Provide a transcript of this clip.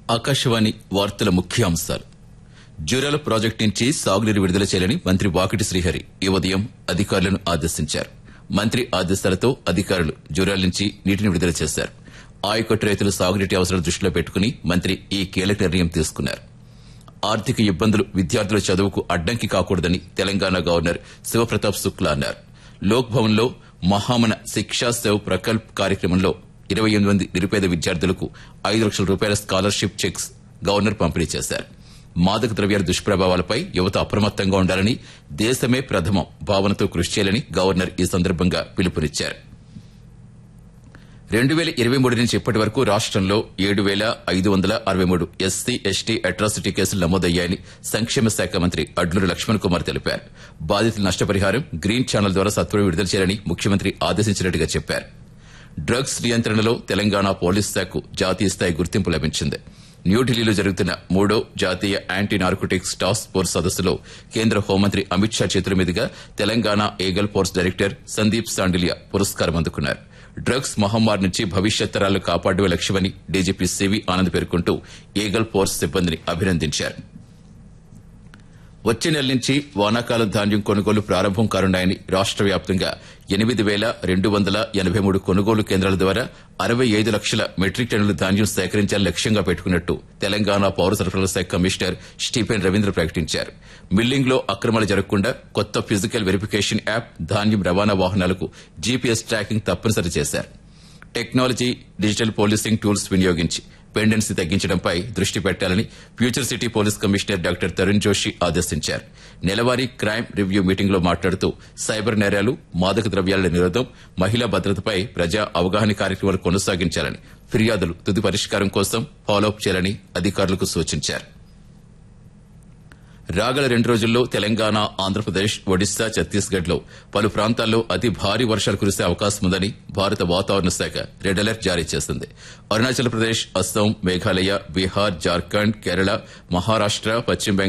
ఆకాశవాణి వార్తల ముఖ్యాంశాలు జూరాల ప్రాజెక్టు నుంచి సాగునీరు విడుదల చేయాలని మంత్రి వాకిటి శ్రీహరి ఈ ఉదయం అధికారులను ఆదేశించారు మంత్రి ఆదేశాలతో అధికారులు జూరాల నుంచి నీటిని విడుదల చేశారు ఆయకట్టు రైతుల సాగునీటి అవసరాలు దృష్టిలో పెట్టుకుని మంత్రి ఈ కీలక నిర్ణయం తీసుకున్నారు ఆర్థిక ఇబ్బందులు విద్యార్థుల చదువుకు అడ్డంకి కాకూడదని తెలంగాణ గవర్నర్ శివప్రతాప్ శుక్లా అన్నారు లోక్ భవన్ లో మహామన శిక్షా సేవ్ ప్రకల్ప్ కార్యక్రమంలో ఇరవై ఎనిమిది మంది నిరుపేద విద్యార్థులకు ఐదు లక్షల రూపాయల స్కాలర్షిప్ చెక్స్ గవర్నర్ పంపిణీ చేశారు మాదక ద్రవ్యాల దుష్ప్రభావాలపై యువత అప్రమత్తంగా ఉండాలని దేశమే ప్రథమం భావనతో కృషి చేయాలని గవర్నర్ ఈ సందర్భంగా పిలుపునిచ్చారు రెండు వేల ఇరవై మూడు నుంచి ఇప్పటి వరకు రాష్టంలో ఏడు వేల ఐదు వందల అరవై మూడు ఎస్సీ ఎస్టీ అట్రాసిటీ కేసులు నమోదయ్యాయని సంక్షేమ శాఖ మంత్రి అడ్లూరి లక్ష్మణ్ కుమార్ తెలిపారు బాధితుల నష్టపరిహారం గ్రీన్ ఛానల్ ద్వారా సత్వరం విడుదల చేయాలని ముఖ్యమంత్రి ఆదేశించినట్టుగా చెప్పారు డ్రగ్స్ నియంత్రణలో తెలంగాణ పోలీస్ శాఖకు జాతీయ స్థాయి గుర్తింపు లభించింది న్యూఢిల్లీలో జరుగుతున్న మూడో జాతీయ యాంటీ నార్కోటిక్స్ టాస్క్ ఫోర్స్ సదస్సులో కేంద్ర హోంమంత్రి అమిత్ షా చేతుల మీదుగా Telangana eagle force director Sandeep Sandilya పురస్కారం అందుకున్నారు డ్రగ్స్ మహమ్మారి నుంచి భవిష్యత్ తరాలను కాపాడమే లక్ష్యమని డీజీపీ సివి ఆనంద్ పేర్కొంటూ ఏగల్ ఫోర్స్ సిబ్బందిని అభినందించారు వచ్చే నెల నుంచి వానాకాలం ధాన్యం కొనుగోలు ప్రారంభం కానున్నాయని రాష్ట వ్యాప్తంగా ఎనిమిది వేల రెండు వందల ఎనబై మూడు కొనుగోలు కేంద్రాల ద్వారా అరవై ఐదు లక్షల మెట్రిక్ టన్నుల ధాన్యం సేకరించాలని లక్ష్యంగా పెట్టుకున్నట్టు తెలంగాణ పౌర సరఫరాల శాఖ కమిషనర్ స్టీఫెన్ రవీంద్ర ప్రకటించారు మిల్లింగ్ లో అక్రమాలు జరగకుండా కొత్త ఫిజికల్ వెరిఫికేషన్ యాప్ ధాన్యం రవాణా వాహనాలకు జీపీఎస్ ట్రాకింగ్ తప్పనిసరి చేశారు టెక్నాలజీ డిజిటల్ పోలీసింగ్ టూల్స్ వినియోగించి పెండెన్సీ తగ్గించడంపై దృష్టి పెట్టాలని future city police commissioner doctor Tarun Joshi ఆదేశించారు నెలవారీ క్రైమ్ రివ్యూ మీటింగ్లో మాట్లాడుతూ సైబర్ నేరాలు మాదక ద్రవ్యాల నిరోధం మహిళా భద్రతపై ప్రజా అవగాహన కార్యక్రమాలు కొనసాగించాలని ఫిర్యాదులు తుది పరిష్కారం కోసం ఫాలోఅప్ చేయాలని అధికారులకు సూచించారు రాగల రెండు రోజుల్లో తెలంగాణ ఆంధ్రప్రదేశ్ ఒడిశా ఛత్తీస్గఢ్ లో పలు ప్రాంతాల్లో అతి భారీ వర్షాలు కురిసే అవకాశం ఉందని భారత వాతావరణ శాఖ రెడ్ అలర్ట్ జారీ చేసింది అరుణాచల్ ప్రదేశ్ అస్సాం మేఘాలయ బీహార్ జార్ఖండ్ కేరళ మహారాష్ట పశ్చిమ బెంగాల్